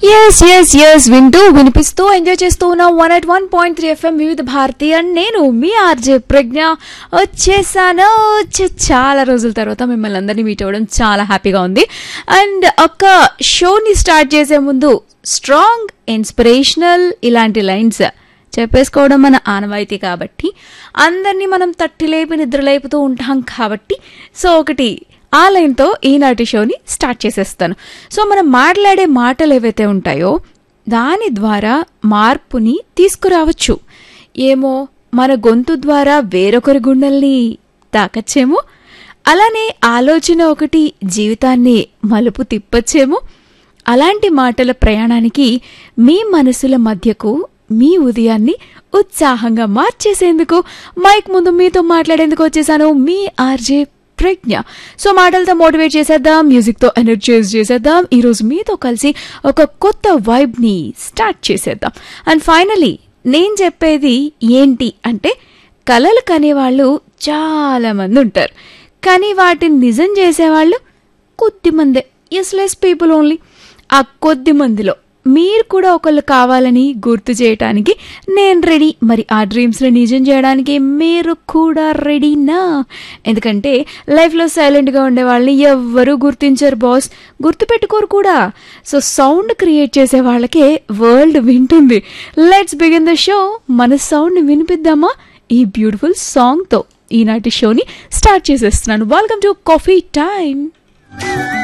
yes yes yes వింటూ వినిపిస్తూ enjoy చేస్తూ ఉన్న one at one point three FM Vividha Bharati and నేను మీ ఆర్జే ప్రజ్ఞ వచ్చేసాను చ- చాలా రోజుల తర్వాత మిమ్మల్ని అందరినీ మీట్ అవ్వడం చాలా హ్యాపీగా ఉంది అండ్ ఒక షోని స్టార్ట్ చేసే ముందు స్ట్రాంగ్ ఇన్స్పిరేషనల్ ఇలాంటి లైన్స్ చెప్పేసుకోవడం మన ఆనవాయితీ కాబట్టి అందరినీ మనం తట్టి లేపి నిద్ర లేపుతూ ఉంటాం కాబట్టి సో ఒకటి ఆ లైన్తో ఈనాటి షోని స్టార్ట్ చేసేస్తాను సో మనం మాట్లాడే మాటలు ఏవైతే ఉంటాయో దాని ద్వారా మార్పుని తీసుకురావచ్చు ఏమో మన గొంతు ద్వారా వేరొకరి గుండెల్ని తాకచ్చేమో అలానే ఆలోచన ఒకటి జీవితాన్ని మలుపు తిప్పచ్చేమో అలాంటి మాటల ప్రయాణానికి మీ మనసుల మధ్యకు మీ ఉదయాన్ని ఉత్సాహంగా మార్చేసేందుకు మైక్ ముందు మీతో మాట్లాడేందుకు వచ్చేసాను మీ ఆర్జే ప్రజ్ఞ సో మాటలతో మోటివేట్ చేసేద్దాం మ్యూజిక్తో ఎనర్జైజ్ చేసేద్దాం ఈరోజు మీతో కలిసి ఒక కొత్త వైబ్ని స్టార్ట్ చేసేద్దాం అండ్ ఫైనలీ నేను చెప్పేది ఏంటి అంటే కలలు కనేవాళ్ళు చాలా మంది ఉంటారు కానీ వాటిని నిజం చేసేవాళ్ళు కొద్ది మందే ఎస్లెస్ పీపుల్ ఓన్లీ ఆ కొద్ది మందిలో మీరు కూడా ఒకళ్ళు కావాలని గుర్తు చేయటానికి నేను రెడీ మరి ఆ డ్రీమ్స్ని నిజం చేయడానికి మీరు కూడా రెడీనా ఎందుకంటే లైఫ్లో సైలెంట్గా ఉండే వాళ్ళని ఎవ్వరూ గుర్తించరు బాస్ గుర్తుపెట్టుకోరు కూడా సో సౌండ్ క్రియేట్ చేసే వాళ్ళకే వరల్డ్ వింటుంది లెట్స్ బిగిన్ ద షో మన సౌండ్ని వినిపిద్దామా ఈ బ్యూటిఫుల్ సాంగ్తో ఈనాటి షోని స్టార్ట్ చేసేస్తున్నాను వెల్కమ్ టు కాఫీ టైమ్